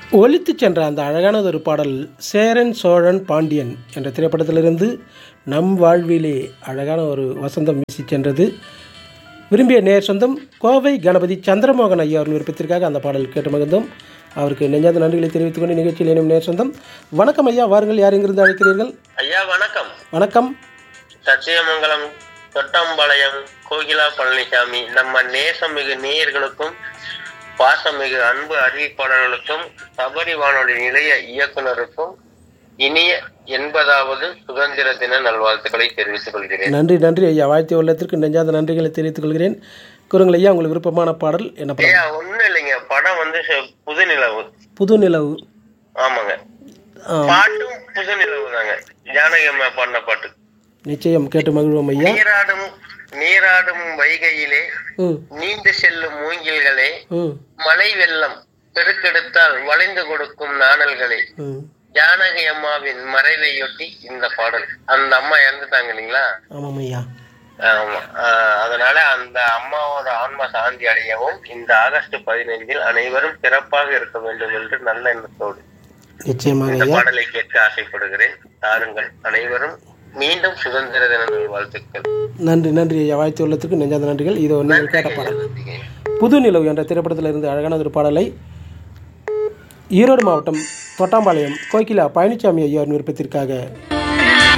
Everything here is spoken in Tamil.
ஒலித்துச் சென்ற அந்த அழகானதொரு பாடல் சேரன் சோழன் பாண்டியன் என்ற திரைப்படத்திலிருந்து நம் வாழ்விலே அழகான ஒரு வசந்தம் வீசி சென்றது விரும்பிய நேர் சொந்தம் கோவை கணபதி சந்திரமோகன் ஐயா அவர்கள் விருப்பத்திற்காக அந்த பாடல் கேட்டு மகிழ்ந்தோம் அவருக்கு நெஞ்சாத நன்றிகளை தெரிவித்துக் கொண்டு நிகழ்ச்சியில் இணையும் நேர் சொந்தம் வணக்கம் ஐயா வாருங்கள் யார் எங்கிருந்து அழைக்கிறீர்கள் ஐயா வணக்கம் வணக்கம் சத்தியமங்கலம் தொட்டம்பாளையம் கோகிலா பழனிசாமி நம்ம நேசமிகு நேயர்களுக்கும் பாசமிகு அன்பு அறிவிப்பாளர்களுக்கும் சபரி வானொலி நிலைய இயக்குனருக்கும் இனிய எண்பதாவது சுதந்திர தின நல்வாழ்த்துக்களை தெரிவித்துக் கொள்கிறேன் நன்றி நன்றி ஐயா வாழ்த்திய உள்ளத்திற்கு நெஞ்சாத நன்றிகளை தெரிவித்துக் கொள்கிறேன் கூறுங்கள் ஐயா உங்களுக்கு விருப்பமான பாடல் என்ன படம் ஐயா ஒண்ணும் இல்லைங்க படம் வந்து ச- புது நிலவு புது நிலவு ஆமாங்க ஆ, பாட்டும் புது நிலவு தாங்க ஜானகி அம்மா பாடின பாட்டு நிச்சயம் கேட்டு மகிழ்வோம் ஐயா நீராடும் நீராடும் வைகையிலே ம் நீண்டு செல்லும் மூங்கில்களே ம் மழை வெள்ளம் பெருக்கெடுத்தால் வளைந்து கொடுக்கும் நாணல்களே ம் ஜானகி அம்மாவின் மறைவையொட்டி இந்த பாடல் அந்த அம்மா இறந்துட்டாங்க இல்லைங்களா ஆமாம் ஐயா ஆமா ஆஹ் அதனால அந்த அம்மாவோட ஆன்மா சாந்தி அடையவும் இந்த ஆகஸ்ட் பதினைந்தில் அனைவரும் சிறப்பாக இருக்க வேண்டும் என்று நல்ல எண்ணத்தோடு நிச்சயமாக இந்த ஐயா பாடலை கேட்க ஆசைப்படுகிறேன் தாருங்கள் அனைவரும் மீண்டும் சுதந்திர தின வாழ்த்துக்கள் நன்றி நன்றி ஐயா வாழ்த்திய உள்ளத்திற்கு நெஞ்சாத நன்றிகள் இதோ நீங்கள் கேட்ட பாடல் புது நிலவு என்ற திரைப்படத்தில் இருந்து அழகான ஒரு பாடலை ஈரோடு மாவட்டம் தொட்டாம்பாளையம் கோகிலா பழனிசாமி ஐயா விருப்பத்திற்காக